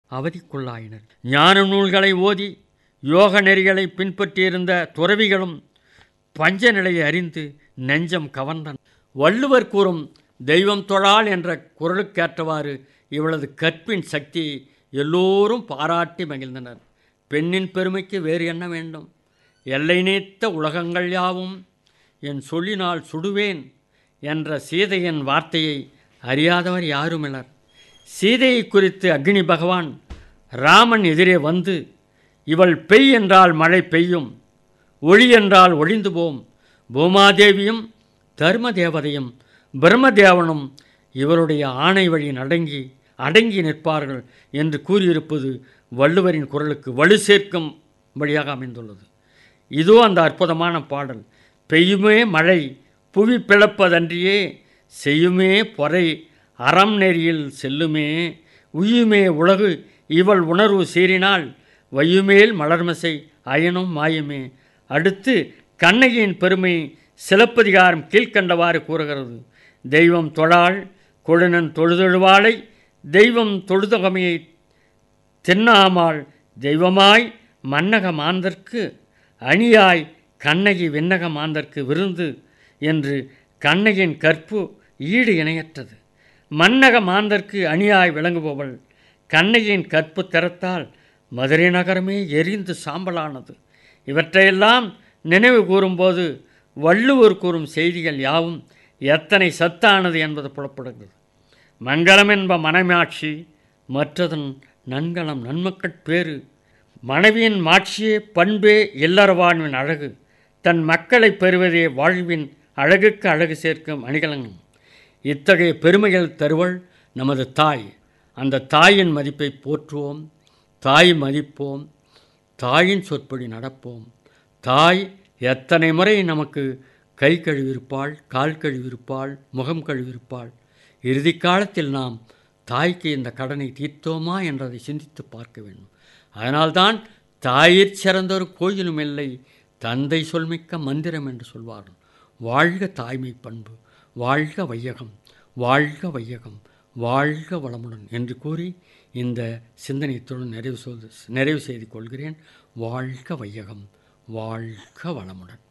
அவதிக்குள்ளாயினர் ஞான நூல்களை ஓதி யோக நெறிகளை பின்பற்றியிருந்த துறவிகளும் பஞ்ச நிலையை அறிந்து நெஞ்சம் கவர்ந்தனர் வள்ளுவர் கூறும் தெய்வம் தொழால் என்ற குரலுக்கேற்றவாறு இவளது கற்பின் சக்தியை எல்லோரும் பாராட்டி மகிழ்ந்தனர் பெண்ணின் பெருமைக்கு வேறு என்ன வேண்டும் எல்லை நீத்த உலகங்கள் யாவும் என் சொல்லினால் சுடுவேன் என்ற சீதையின் வார்த்தையை அறியாதவர் யாருமில்லர் சீதையை குறித்து அக்னி பகவான் ராமன் எதிரே வந்து இவள் பெய் என்றால் மழை பெய்யும் ஒளி என்றால் ஒளிந்து போம் பூமாதேவியும் தர்ம தேவதையும் பிரம்மதேவனும் இவருடைய ஆணை வழி அடங்கி அடங்கி நிற்பார்கள் என்று கூறியிருப்பது வள்ளுவரின் குரலுக்கு வலு சேர்க்கும் வழியாக அமைந்துள்ளது இதோ அந்த அற்புதமான பாடல் பெய்யுமே மழை புவி பிளப்பதன்றியே செய்யுமே பொறை அறம் நெறியில் செல்லுமே உயுமே உலகு இவள் உணர்வு சீறினால் வையுமேல் மலர்மசை அயனும் மாயுமே அடுத்து கண்ணகியின் பெருமை சிலப்பதிகாரம் கீழ்க்கண்டவாறு கூறுகிறது தெய்வம் தொழாள் கொழுனன் தொழுதொழுவாளை தெய்வம் தொழுதொகமையை தென்னாமாள் தெய்வமாய் மன்னக மாந்தர்க்கு அணியாய் கண்ணகி விண்ணக மாந்தர்க்கு விருந்து என்று கண்ணகியின் கற்பு ஈடு இணையற்றது மன்னக மாந்தர்க்கு அணியாய் விளங்குபவள் கண்ணகியின் கற்பு திறத்தால் மதுரை நகரமே எரிந்து சாம்பலானது இவற்றையெல்லாம் நினைவு கூறும்போது வள்ளுவர் கூறும் செய்திகள் யாவும் எத்தனை சத்தானது என்பது புலப்படுகிறது மங்களம் என்ப மனமாட்சி மற்றதன் நன்கலம் நன்மக்கட் பேறு மனைவியின் மாட்சியே பண்பே இல்லற வாழ்வின் அழகு தன் மக்களை பெறுவதே வாழ்வின் அழகுக்கு அழகு சேர்க்கும் அணிகலனம் இத்தகைய பெருமைகள் தருவள் நமது தாய் அந்த தாயின் மதிப்பை போற்றுவோம் தாய் மதிப்போம் தாயின் சொற்படி நடப்போம் தாய் எத்தனை முறை நமக்கு கை கழுவிருப்பாள் கால் கழுவிருப்பாள் முகம் கழுவிருப்பாள் இறுதி காலத்தில் நாம் தாய்க்கு இந்த கடனை தீர்த்தோமா என்றதை சிந்தித்து பார்க்க வேண்டும் அதனால்தான் தாயிற் சிறந்தொரு கோயிலும் இல்லை தந்தை சொல்மிக்க மந்திரம் என்று சொல்வார்கள் வாழ்க தாய்மை பண்பு வாழ்க வையகம் வாழ்க வையகம் வாழ்க வளமுடன் என்று கூறி இந்த சிந்தனையத்துடன் நிறைவு சொல் நிறைவு செய்து கொள்கிறேன் வாழ்க வையகம் வாழ்க வளமுடன்